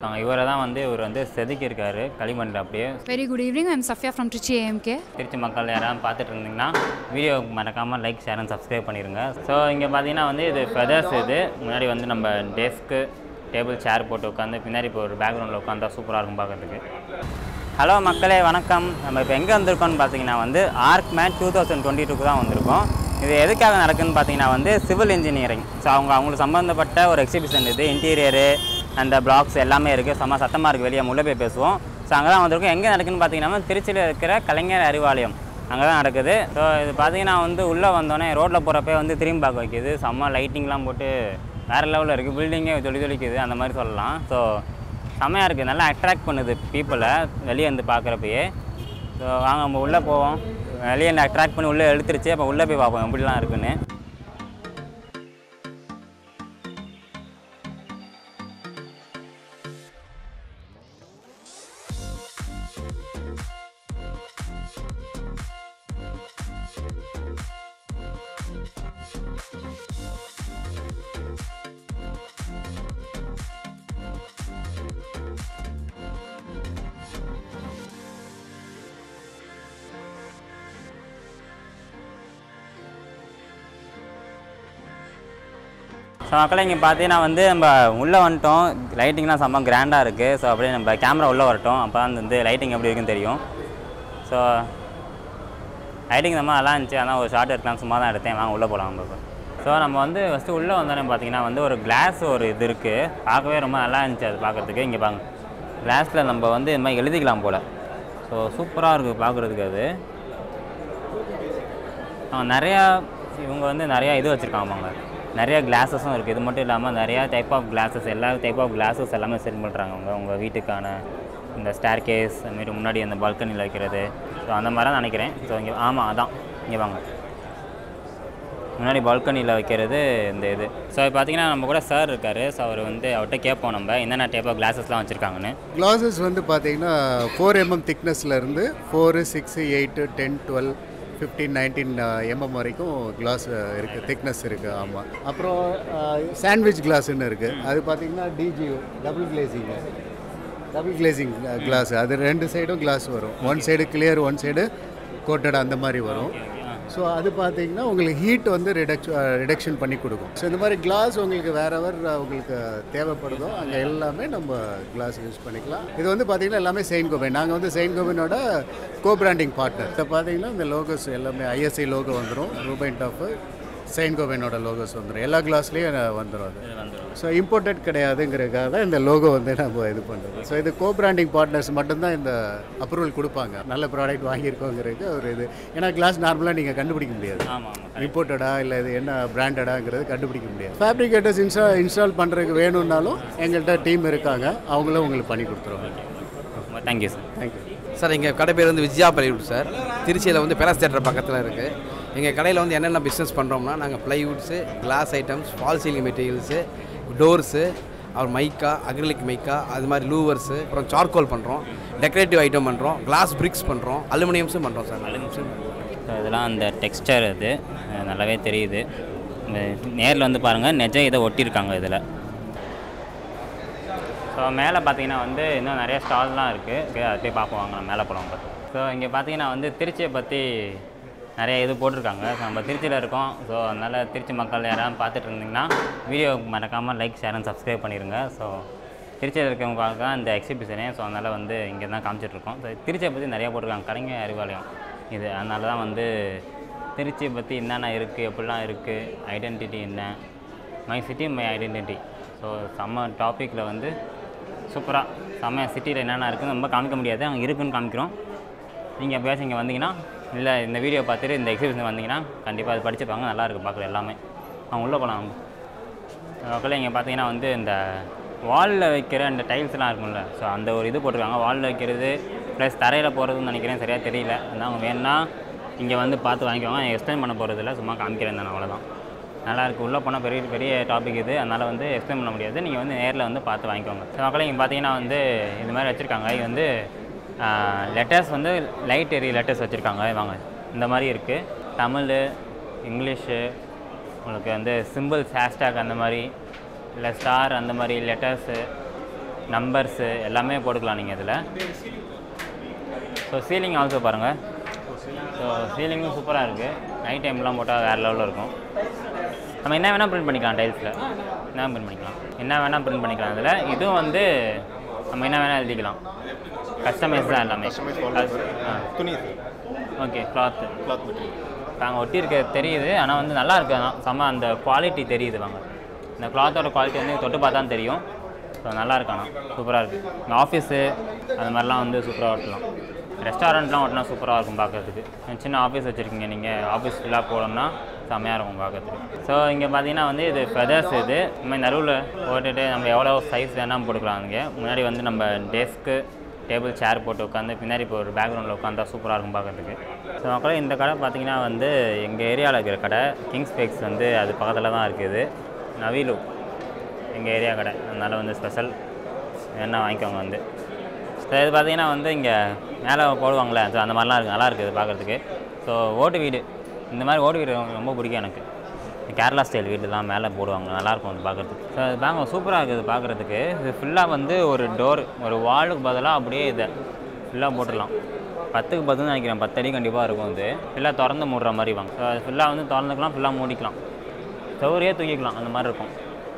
இவரை தான் வந்து இவர் வந்து செதுக்கியிருக்காரு களிமண்ணில் அப்படியே Very good evening. I'm Safia from Trichy AMK. Trichy மக்கள் யாராவது பார்த்துட்டு இருந்தீங்கன்னா வீடியோ மறக்காமல் லைக் ஷேர் அண்ட் சப்ஸ்கிரைப் பண்ணிடுங்க ஸோ இங்கே பார்த்தீங்கன்னா வந்து இது ஃபெதர்ஸ் இது முன்னாடி வந்து நம்ம டெஸ்க்கு டேபிள் சேர் போட்டு உட்காந்து பின்னாடி இப்போ ஒரு பேக்ரவுண்டில் உட்காந்தா சூப்பராக இருக்கும் பார்க்கறதுக்கு ஹலோ மக்களே வணக்கம் நம்ம இப்போ எங்கே வந்திருக்கோம்னு பார்த்தீங்கன்னா வந்து ஆர்க் மேட் டூ தௌசண்ட் டுவெண்ட்டி டூக்கு தான் வந்திருக்கோம் இது எதுக்காக நடக்குதுன்னு பார்த்தீங்கன்னா வந்து சிவில் இன்ஜினியரிங் ஸோ அவங்க அவங்களுக்கு சம்மந்தப்பட்ட ஒரு எக்ஸிபிஷன் இது இன்டீரியரு அந்த பிளாக்ஸ் எல்லாமே இருக்குது செம்ம சத்தமாக இருக்குது வெளியே முள்ள போய் பேசுவோம் ஸோ அங்கே தான் வந்திருக்கோம் எங்கே நடக்குதுன்னு பார்த்தீங்கன்னா திருச்சியில் இருக்கிற கலைஞர் அறிவாலயம் அங்கே தான் நடக்குது ஸோ இது பார்த்தீங்கன்னா வந்து உள்ளே வந்தோடனே ரோட்டில் போகிறப்ப வந்து திரும்பி பார்க்க வைக்கிது செம்ம லைட்டிங்லாம் போட்டு வேறு லெவலில் இருக்குது பில்டிங்கே தொளி தொளிக்குது அந்த மாதிரி சொல்லலாம் ஸோ செம்மையாக இருக்குது நல்லா அட்ராக்ட் பண்ணுது பீப்புளை வெளியே வந்து பார்க்குறப்பயே ஸோ வாங்க நம்ம உள்ளே போவோம் வெளியே இருந்து அட்ராக்ட் பண்ணி உள்ளே இழுத்துருச்சு அப்போ உள்ளே போய் பார்ப்போம் எப்படிலாம் இருக்குன்னு ஸோ மக்களை இங்கே பார்த்தீங்கன்னா வந்து நம்ம உள்ளே வந்துட்டோம் லைட்டிங்லாம் செம்ம கிராண்டாக இருக்குது ஸோ அப்படியே நம்ம கேமரா உள்ளே வரட்டும் அப்போ தான் வந்து லைட்டிங் எப்படி இருக்குன்னு தெரியும் ஸோ லைட்டிங் ரொம்ப நல்லா இருந்துச்சு அதான் ஒரு ஷார்ட் எடுக்கலாம் சும்மா தான் எடுத்தேன் வாங்க உள்ளே போகலாம் நம்ம இப்போ ஸோ நம்ம வந்து ஃபஸ்ட்டு உள்ளே வந்தோடனே பார்த்தீங்கன்னா வந்து ஒரு கிளாஸ் ஒரு இது இருக்குது பார்க்கவே ரொம்ப நல்லா இருந்துச்சு அது பார்க்குறதுக்கு இங்கே பாருங்க கிளாஸில் நம்ம வந்து இது மாதிரி எழுதிக்கலாம் போல் ஸோ சூப்பராக இருக்குது பார்க்குறதுக்கு அது ஆ, நிறையா இவங்க வந்து நிறையா இது வச்சுருக்காங்க அவங்க நிறைய கிளாஸஸும் இருக்குது இது மட்டும் இல்லாமல் நிறையா டைப் ஆஃப் கிளாஸஸ் எல்லா டைப் ஆஃப் கிளாஸஸ் எல்லாமே செட் பண்ணுறாங்க அவங்க உங்கள் வீட்டுக்கான இந்த ஸ்டேர் கேஸ் அதுமாரி முன்னாடி அந்த பால்கனியில் வைக்கிறது ஸோ அந்த மாதிரி தான் நினைக்கிறேன் ஸோ இங்கே ஆமாம் அதான் இங்கே வாங்க முன்னாடி பால்கனியில் வைக்கிறது இந்த இது ஸோ பார்த்தீங்கன்னா நம்ம கூட சார் இருக்கார் ஸோ அவர் வந்து அவர்கிட்ட கேட்போம் நம்ம என்னென்ன டைப் ஆஃப் கிளாஸஸ்லாம் வச்சுருக்காங்கன்னு கிளாஸஸ் வந்து பார்த்தீங்கன்னா ஃபோர் எம்எம் திக்னஸில் இருந்து four six eight ten twelve fifteen nineteen mm வரைக்கும் கிளாஸ் இருக்குது திக்னஸ் இருக்குது ஆமாம் அப்புறம் சாண்ட்விச் கிளாஸ்ன்னு இருக்குது அது பார்த்தீங்கன்னா DGU double glazing double glazing glass அது ரெண்டு சைடும் கிளாஸ் வரும் one side clear one side coated அந்த மாதிரி வரும் ஸோ அது பார்த்தீங்கன்னா உங்களுக்கு ஹீட் வந்து ரிடக்ஷ ரிடக்ஷன் பண்ணி கொடுக்கும் ஸோ இந்த மாதிரி கிளாஸ் உங்களுக்கு வேற எவர் உங்களுக்கு தேவைப்படுதோ அங்கே எல்லாமே நம்ம கிளாஸ் யூஸ் பண்ணிக்கலாம் இது வந்து பார்த்தீங்கன்னா எல்லாமே செயின் கோபைன் நாங்கள் வந்து செயின் கோபைனோட கோ பிராண்டிங் பார்ட்னர் இப்போ பார்த்தீங்கன்னா இந்த லோகோஸ் எல்லாமே ஐஎஸ்ஐ லோகோ வந்துடும் ரூபைன் டாப்பு செயின் கோபைனோட லோகோஸ் வந்துடும் எல்லா கிளாஸ்லேயும் வந்துடும் அது ஸோ இம்போர்ட்டட் கிடையாதுங்கிறதுக்காக தான் இந்த லோகோ வந்து நம்ம இது பண்ணுறது ஸோ இது கோ பிராண்டிங் பார்ட்னர்ஸ் மட்டும்தான் இந்த அப்ரூவல் கொடுப்பாங்க நல்ல ப்ராடக்ட் வாங்கியிருக்கோங்கிறதுக்கு ஒரு இது ஏன்னா கிளாஸ் நார்மலாக நீங்கள் கண்டுபிடிக்க முடியாது ஆமாம் ஆமாம் இம்போர்ட்டடா இல்லை இது என்ன பிராண்டடாங்கிறது கண்டுபிடிக்க முடியாது ஃபேப்ரிகேட்டர்ஸ் இன்ஸ்டா இன்ஸ்டால் பண்ணுறதுக்கு வேணும்னாலும் எங்கள்கிட்ட டீம் இருக்காங்க அவங்களும் உங்களுக்கு பண்ணி கொடுத்துருவாங்க தேங்க்யூ சார் தேங்க்யூ சார் எங்கள் கடை பேர் வந்து விஜயா பைவுட் சார் திருச்சியில் வந்து பெலாஸ் தேட்டர் பக்கத்தில் இருக்குது எங்கள் கடையில் வந்து என்னென்ன பிஸ்னஸ் பண்ணுறோம்னா நாங்கள் plywoods glass items false ceiling materials doors அப்புறம் மைக்கா அக்ரிலிக் மைக்கா அது மாதிரி லூவர்ஸு அப்புறம் சார்கோல் பண்ணுறோம் டெக்கரேட்டிவ் ஐட்டம் பண்ணுறோம் கிளாஸ் பிரிக்ஸ் பண்ணுறோம் அலுமினியம்ஸும் பண்ணுறோம் சார் அலுமினியம்ஸும் ஸோ இதெல்லாம் அந்த டெக்ஸ்டர் இது அஹ் நல்லாவே தெரியுது நேரில் வந்து பாருங்கள் நிஜம் இதை ஒட்டியிருக்காங்க இதில் ஸோ மேலே பார்த்தீங்கன்னா வந்து இன்னும் நிறைய ஸ்டால்லாம் இருக்குது அது போய் பார்ப்போம் வாங்க நம்ம மேலே போகலாம் ஸோ இங்கே பார்த்தீங்கன்னா வந்து திருச்சியை பற்றி நிறைய இது போட்டிருக்காங்க ஸோ நம்ம திருச்சியில் இருக்கோம் ஸோ அதனால் திருச்சி மக்கள் யாராவது பார்த்துட்டு இருந்தீங்கன்னா வீடியோ மறக்காமல் லைக் ஷேர் அண்ட் சப்ஸ்கிரைப் பண்ணிடுங்க ஸோ திருச்சியில் இருக்கவங்க தான் இந்த எக்ஸிபிஷனே ஸோ அதனால் வந்து இங்கே தான் காமிச்சிட்ருக்கோம் ஸோ திருச்சியை பற்றி நிறையா போட்டிருக்காங்க கலைஞர் அறிவாலயம் இது அதனால தான் வந்து திருச்சியை பற்றி என்னென்ன இருக்குது எப்படிலாம் இருக்குது ஐடென்டிட்டி என்ன my city my identity so செம்ம டாப்பிக்கில் வந்து சூப்பராக செம்ம சிட்டியில் என்னென்ன இருக்குன்னு ரொம்ப காமிக்க முடியாது அங்கே இருக்குன்னு காமிக்கிறோம் நீங்கள் எப்பயாச்சும் இங்கே வந்தீங்கன்னா இல்லை இந்த வீடியோ பார்த்துட்டு இந்த எக்ஸிபிஷன் வந்தீங்கன்னா கண்டிப்பாக அது படிச்சுப்பாங்க நல்லா இருக்கு பார்க்கல எல்லாமே அவங்க உள்ளே போகலாம் மக்களே இங்கே பார்த்தீங்கன்னா வந்து இந்த வாலில் வைக்கிற அந்த டைல்ஸ்லாம் இருக்கும்ல ஸோ அந்த ஒரு இது போட்டிருக்காங்க வாலில் வைக்கிறது ப்ளஸ் தரையில் போகிறதுன்னு நினைக்கிறேன் சரியாக தெரியல அதான் அவங்க வேணும்னா இங்கே வந்து பார்த்து வாங்கிக்கோங்க எக்ஸ்பிளைன் பண்ண போகிறதில்ல சும்மா காமிக்கிறேன் நான் அவ்வளோதான் நல்லா இருக்குது உள்ளே போனால் பெரிய பெரிய டாபிக் இது அதனால் வந்து எக்ஸ்பிளைன் பண்ண முடியாது நீங்கள் வந்து நேரில் வந்து பார்த்து வாங்கிக்கோங்க ஸோ மக்களே இங்கே பார்த்தீங்கன்னா வந்து இது மாதிரி வச்சுருக்காங்க இது வந்து லெட்டர்ஸ் வந்து லைட் எரி லெட்டர்ஸ் வச்சுருக்காங்க வாங்க இந்த மாதிரி இருக்குது தமிழ் இங்கிலீஷு உங்களுக்கு வந்து சிம்பிள்ஸ் ஹேஷ்டேக் அந்த மாதிரி இல்லை ஸ்டார் அந்த மாதிரி லெட்டர்ஸு நம்பர்ஸு எல்லாமே போட்டுக்கலாம் நீங்கள் இதில் ஸோ சீலிங் ஆல்சோ பாருங்கள் ஸோ சீலிங்கும் சூப்பராக இருக்குது நைட் டைம்லாம் போட்டால் வேறு லெவலில் இருக்கும் நம்ம என்ன வேணால் பிரிண்ட் பண்ணிக்கலாம் டைல்ஸில் என்ன பிரிண்ட் பண்ணிக்கலாம் என்ன வேணால் பிரிண்ட் பண்ணிக்கலாம் இதில் இதுவும் வந்து நம்ம என்ன வேணால் எழுதிக்கலாம் கஸ்டமைஸ் தான் எல்லாமே ஆ துணி ஓகே கிளாத்து கிளாத் மெட்டீரியல் நாங்கள் ஒட்டியிருக்க தெரியுது ஆனால் வந்து நல்லா இருக்கு ஆனால் செம்ம அந்த குவாலிட்டி தெரியுது வாங்க இந்த கிளாத்தோட குவாலிட்டி வந்து தொட்டு பார்த்தா தான் தெரியும் ஸோ நல்லா இருக்கு ஆனால் சூப்பராக இருக்குது இந்த ஆஃபீஸு அந்த மாதிரிலாம் வந்து சூப்பராக ஓட்டலாம் ரெஸ்டாரண்ட்லாம் ஓட்டினா சூப்பராக இருக்கும் பார்க்கறதுக்கு சின்ன ஆஃபீஸ் வச்சுருக்கீங்க நீங்கள் ஆஃபீஸ் ஃபுல்லாக போகணும்னா செம்மையாக இருக்கும் பார்க்கறதுக்கு ஸோ இங்கே பார்த்தீங்கன்னா வந்து இது ஃபெதர்ஸ் இது இந்த மாதிரி நடுவில் போட்டுட்டு நம்ம எவ்வளோ சைஸ் வேணால் போட்டுக்கலாம் இங்கே முன்னாடி வந்து நம்ம டெஸ்க்கு டேபிள் சேர் போட்டு உட்காந்து பின்னாடி இப்போ ஒரு பேக்ரவுண்டில் உட்காந்தா சூப்பராக இருக்கும் பார்க்கறதுக்கு ஸோ மக்களே இந்த கடை பார்த்தீங்கன்னா வந்து எங்கள் ஏரியாவில் இருக்கிற கடை கிங்ஸ் பேக்ஸ் வந்து அது பக்கத்தில் தான் இருக்குது நவீலு எங்கள் ஏரியா கடை அதனால் வந்து ஸ்பெஷல் என்ன வாங்கிக்கோங்க வந்து ஸோ இது பார்த்தீங்கன்னா வந்து இங்கே மேலே போடுவாங்களே ஸோ அந்த மாதிரிலாம் இருக்குது நல்லா இருக்குது பார்க்குறதுக்கு ஸோ ஓட்டு வீடு இந்த மாதிரி ஓட்டு வீடு ரொம்ப- ரொம்ப பிடிக்கும் எனக்கு கேரளா ஸ்டைல் வீடுலாம் மேலே போடுவாங்க நல்லாயிருக்கும் அது பார்க்குறதுக்கு ஸோ அது பேங்க சூப்பராக இருக்குது பார்க்குறதுக்கு இது ஃபுல்லாக வந்து ஒரு டோர் ஒரு வாலுக்கு பதிலாக அப்படியே இதை ஃபுல்லாக போட்டுடலாம் பத்துக்கு பத்துன்னு நினைக்கிறேன் பத்து அடி கண்டிப்பாக இருக்கும் இது ஃபுல்லாக திறந்து மூடுற மாதிரி வாங்க ஸோ அது ஃபுல்லாக வந்து திறந்துக்கலாம் ஃபுல்லாக மூடிக்கலாம் செவரையே தூக்கிக்கலாம் அந்த மாதிரி இருக்கும்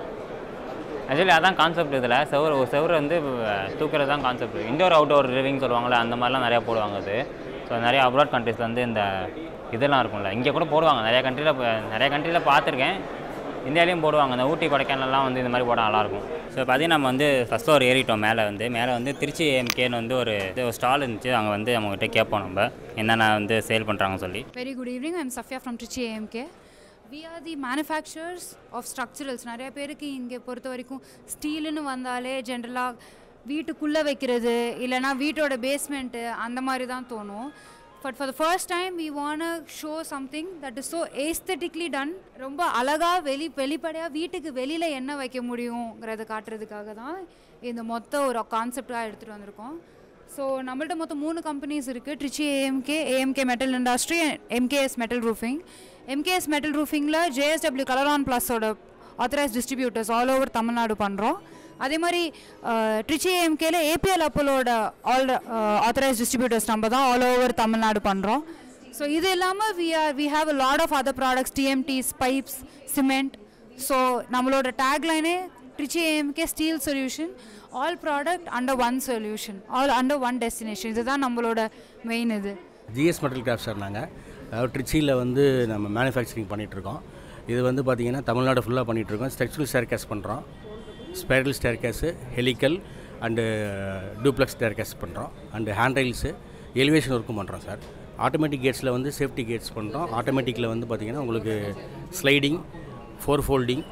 ஆக்சுவலி அதான் கான்செப்ட் இதில் செவர் ஒரு செவர் வந்து தூக்குறது தான் கான்செப்ட் இண்டோர் அவுட்டோர் லிவிங் சொல்லுவாங்கள்ல அந்த மாதிரிலாம் நிறையா போடுவாங்க அது ஸோ நிறைய அப்ராட் கண்ட்ரீஸில் வந்து இந்த இதெல்லாம் இருக்கும்ல இங்கே கூட போடுவாங்க நிறைய கண்ட்ரியில் நிறைய கண்ட்ரியில் பார்த்துருக்கேன் இந்தியாலேயும் போடுவாங்க இந்த ஊட்டி கொடைக்கானல்லாம் வந்து இந்த மாதிரி போட நல்லாயிருக்கும் ஸோ பார்த்தீங்கன்னா நம்ம வந்து ஃபஸ்ட் ஒரு ஏறிட்டோம் மேலே வந்து மேலே வந்து திருச்சி ஏஎம்கேன்னு வந்து ஒரு இது ஒரு ஸ்டால் இருந்துச்சு அங்கே வந்து அவங்ககிட்ட கேட்போம் நம்ம என்னென்ன வந்து சேல் பண்ணுறாங்கன்னு சொல்லி Very good evening. I'm Safia from Trichy AMK. We are the manufacturers of structurals. நிறைய பேருக்கு இங்கே பொறுத்த வரைக்கும் ஸ்டீலுன்னு வந்தாலே ஜென்ரலாக வீட்டுக்குள்ளே வைக்கிறது இல்லைனா வீட்டோட பேஸ்மெண்ட்டு அந்த மாதிரி தான் தோணும் but for the first time we want show something that is so aesthetically done ரொம்ப அழகாக வெளி வெளிப்படையாக வீட்டுக்கு வெளியில் என்ன வைக்க முடியுங்கிறத காட்டுறதுக்காக தான் இந்த மொத்த ஒரு கான்செப்டாக எடுத்துகிட்டு வந்திருக்கோம் ஸோ நம்மள்ட்ட மொத்தம் மூணு கம்பெனிஸ் இருக்குது Trichy AMK AMK metal industry MKS metal roofing MKS metal ரூஃபிங்கில் ஜேஎஸ்டபிள்யூ கலரான் ப்ளஸோட authorised distributors all over Tamil Nadu பண்ணுறோம் அதே மாதிரி ட்ரிச்சி ஏஎம்கேல ஏபிஎல் அப்போலோட ஆல் ஆத்தரைஸ் டிஸ்ட்ரிபியூட்டர்ஸ் நம்ம தான் ஆல் ஓவர் தமிழ்நாடு பண்ணுறோம் ஸோ இது இல்லாமல் we are we have a lot of other products TMTs pipes cement so நம்மளோட டேக்லைனே Trichy AMK steel solution all product under one solution all under one destination இதுதான் நம்மளோட main இது ஜிஎஸ் மெட்டல் கிராஃப்ட் சார் நாங்கள் அதாவது ட்ரிச்சியில் வந்து நம்ம மேனுஃபேக்சரிங் பண்ணிகிட்ருக்கோம் இது வந்து பார்த்திங்கன்னா தமிழ்நாடு ஃபுல்லாக பண்ணிகிட்ருக்கோம் ஸ்ட்ரக்சரல் ஸ்டேர் கேஸ் பண்ணுறோம் spiral staircase helical and duplex staircase பண்ணுறோம் அண்டு ஹேண்ட் ரைல்ஸு எலிவேஷன் ஒர்க்கும் பண்ணுறோம் சார் ஆட்டோமேட்டிக் கேட்ஸில் வந்து சேஃப்டி கேட்ஸ் பண்ணுறோம் ஆட்டோமேட்டிக்கில் வந்து பார்த்திங்கன்னா உங்களுக்கு sliding four folding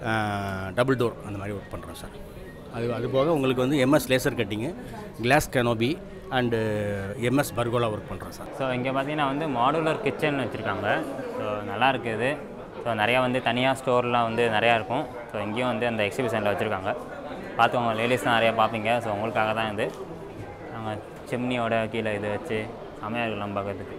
double door அந்த மாதிரி ஒர்க் பண்ணுறோம் சார் அது அது போக உங்களுக்கு வந்து MS laser cutting glass canopy and MS pergola work பண்ணுறோம் சார் ஸோ இங்கே பார்த்தீங்கன்னா வந்து மாடுலர் கிச்சன் வச்சுருக்காங்க ஸோ நல்லா இருக்குது ஸோ நிறையா வந்து தனியாக ஸ்டோர்லாம் வந்து நிறையா இருக்கும் ஸோ இங்கேயும் வந்து அந்த எக்ஸிபிஷனில் வச்சுருக்காங்க பார்த்துக்கோங்க லேடிஸ் தான் நிறையா பார்ப்பீங்க ஸோ உங்களுக்காக தான் இது நாங்கள் சிம்னியோட கீழே இது வச்சு செமையாக இருக்கலாம் பார்க்கறதுக்கு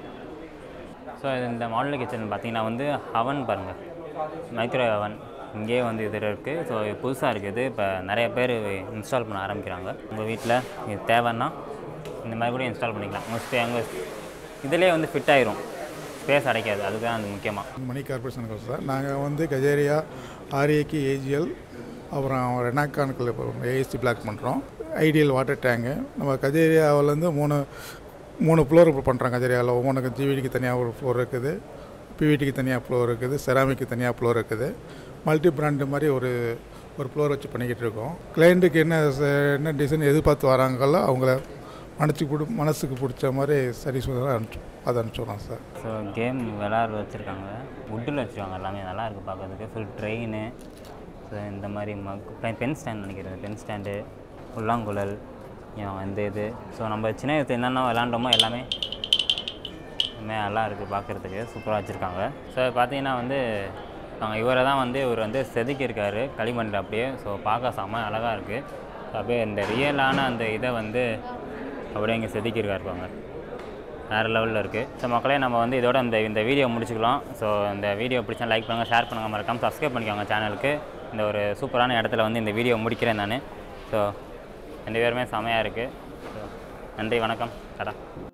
ஸோ இந்த மாடுலர் கிச்சன் பார்த்தீங்கன்னா வந்து ஹவன் பாருங்கள் மைக்ரோ ஹவன் இங்கேயே வந்து இது இருக்குது ஸோ இது புதுசாக இருக்குது இப்போ நிறைய பேர் இன்ஸ்டால் பண்ண ஆரம்பிக்கிறாங்க உங்கள் வீட்டில் இது தேவைன்னா இந்த மாதிரி கூட இன்ஸ்டால் பண்ணிக்கலாம் உங்கள் ஸ்பே அங்கே இதிலே வந்து ஃபிட் ஆயிரும் ஸ்பேஸ் அடைக்காது அதுதான் அது முக்கியமாக மணி கார்பரேஷன் சார் நாங்கள் வந்து கஜேரியா ஆர்ஏக்கு ஏஜிஎல் அப்புறம் ரெனாக்கானுக்குள்ள ஏஎஸ்டி பிளாக் பண்ணுறோம் ஐடியல் வாட்டர் டேங்கு நம்ம கஜேரியாவிலேருந்து மூணு மூணு ஃப்ளோர் பண்ணுறோம் கஜேரியாவில் ஒவ்வொன்றுக்கு ஜிவிடிக்கு தனியாக ஒரு ஃப்ளோர் இருக்குது பிவிடிக்கு தனியாக ஃப்ளோர் இருக்குது செராமிக்கு தனியாக ஃப்ளோர் இருக்குது மல்டி பிராண்டு மாதிரி ஒரு ஒரு ஃப்ளோர் வச்சு பண்ணிக்கிட்டு இருக்கோம் கிளைண்ட்டுக்கு என்ன ச- என்ன டிசைன் எதிர்பார்த்து வராங்களோ அவங்கள மனசுக்கு பிடி மனசுக்கு பிடிச்ச மாதிரி சரி சொல்லலாம் அனுப்பிச்சு அதை அனுப்பிச்சுடுறோம் சார் ஸோ கேம் விளாட வச்சுருக்காங்க வுட்டில் வச்சுருக்காங்க எல்லாமே நல்லா இருக்குது பார்க்கறதுக்கு ஃபுல் ட்ரெயின் ஸோ இந்த மாதிரி மக் பென் ஸ்டாண்ட் நினைக்கிறேன் பென் ஸ்டாண்டு புல்லாங்குழல் ஏன் இந்த இது ஸோ நம்ம சின்ன வயசுல என்னென்ன விளாண்டோமோ எல்லாமே எல்லாமே நல்லா இருக்குது பார்க்குறதுக்கு சூப்பராக வச்சுருக்காங்க ஸோ பார்த்தீங்கன்னா வந்து நாங்கள் இவரை தான் வந்து இவர் வந்து செதுக்கியிருக்காரு களிமண்ணில் அப்படியே ஸோ பார்க்க செம்ம அழகாக இருக்குது அப்படியே இந்த ரியலான அந்த இதை வந்து அப்படியே இங்கே செதுக்கியிருக்காரு பாருங்க வேறு லெவலில் இருக்குது ஸோ மக்களே நம்ம வந்து இதோட இந்த இந்த வீடியோ முடிச்சுக்கலாம் ஸோ இந்த வீடியோ பிடிச்சா லைக் பண்ணுங்கள் ஷேர் பண்ணுங்கள் மறக்காமல் சப்ஸ்கிரைப் பண்ணிக்கோங்க சேனலுக்கு இந்த ஒரு சூப்பரான இடத்துல வந்து இந்த வீடியோ முடிக்கிறேன் நான் ஸோ ரெண்டு பேருமே செமையாக இருக்குது நன்றி வணக்கம் டாடா